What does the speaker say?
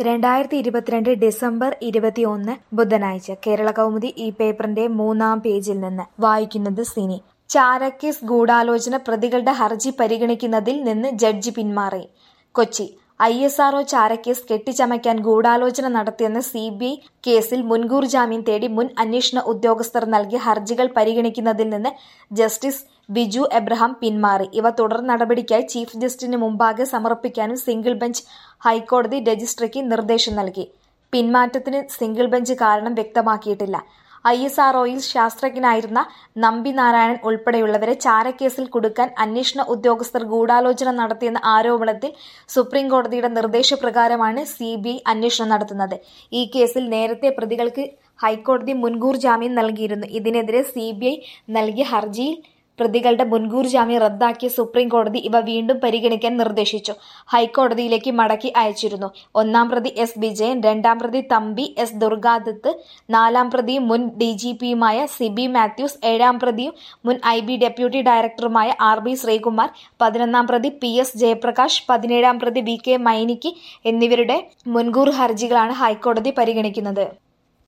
രണ്ടായിരത്തി ഇരുപത്തിരണ്ട് ഡിസംബർ ഇരുപത്തിയൊന്ന് ബുധനാഴ്ച കേരള കൗമുദി ഈ പേപ്പറിന്റെ മൂന്നാം പേജിൽ നിന്ന് വായിക്കുന്നത് സിനി ചാരക്കേസ് ഗൂഢാലോചന പ്രതികളുടെ ഹർജി പരിഗണിക്കുന്നതിൽ നിന്ന് ജഡ്ജി പിന്മാറി കൊച്ചി ഐ എസ് ആർഒ ചാരക്കേസ് കെട്ടിച്ചമയ്ക്കാൻ ഗൂഢാലോചന നടത്തിയെന്ന സി ബി ഐ കേസിൽ മുൻകൂർ ജാമ്യം തേടി മുൻ അന്വേഷണ ഉദ്യോഗസ്ഥർ നൽകിയ ഹർജികൾ പരിഗണിക്കുന്നതിൽ നിന്ന് ജസ്റ്റിസ് ബിജു എബ്രഹാം പിന്മാറി ഇവ തുടർ നടപടിക്കായി ചീഫ് ജസ്റ്റിസിന് മുമ്പാകെ സമർപ്പിക്കാനും സിംഗിൾ ബെഞ്ച് ഹൈക്കോടതി രജിസ്ട്രിക്ക് നിർദ്ദേശം നൽകി പിന്മാറ്റത്തിന് സിംഗിൾ ബെഞ്ച് കാരണം വ്യക്തമാക്കിയിട്ടില്ല ഐ എസ് ആർഒയിൽ ശാസ്ത്രജ്ഞനായിരുന്ന നമ്പി നാരായണൻ ഉൾപ്പെടെയുള്ളവരെ ചാരക്കേസിൽ കുടുക്കാൻ അന്വേഷണ ഉദ്യോഗസ്ഥർ ഗൂഢാലോചന നടത്തിയെന്ന ആരോപണത്തിൽ സുപ്രീം കോടതിയുടെ നിർദ്ദേശപ്രകാരമാണ് സി ബി ഐ അന്വേഷണം നടത്തുന്നത് ഈ കേസിൽ നേരത്തെ പ്രതികൾക്ക് ഹൈക്കോടതി മുൻകൂർ ജാമ്യം നൽകിയിരുന്നു ഇതിനെതിരെ സി ബി ഐ നൽകിയ ഹർജിയിൽ പ്രതികളുടെ മുൻകൂർ ജാമ്യം റദ്ദാക്കിയ സുപ്രീം കോടതി ഇവ വീണ്ടും പരിഗണിക്കാൻ നിർദ്ദേശിച്ചു ഹൈക്കോടതിയിലേക്ക് മടക്കി അയച്ചിരുന്നു ഒന്നാം പ്രതി എസ് വിജയൻ രണ്ടാം പ്രതി തമ്പി എസ് ദുർഗാദത്ത് നാലാം പ്രതിയും മുൻ ഡി ജി പിയുമായ സിബി മാത്യൂസ് ഏഴാം പ്രതിയും മുൻ ഐ ബി ഡെപ്യൂട്ടി ഡയറക്ടറുമായ ആർ ബി ശ്രീകുമാർ പതിനൊന്നാം പ്രതി പി എസ് ജയപ്രകാശ് പതിനേഴാം പ്രതി വി കെ മൈനിക്ക് എന്നിവരുടെ മുൻകൂർ ഹർജികളാണ് ഹൈക്കോടതി പരിഗണിക്കുന്നത്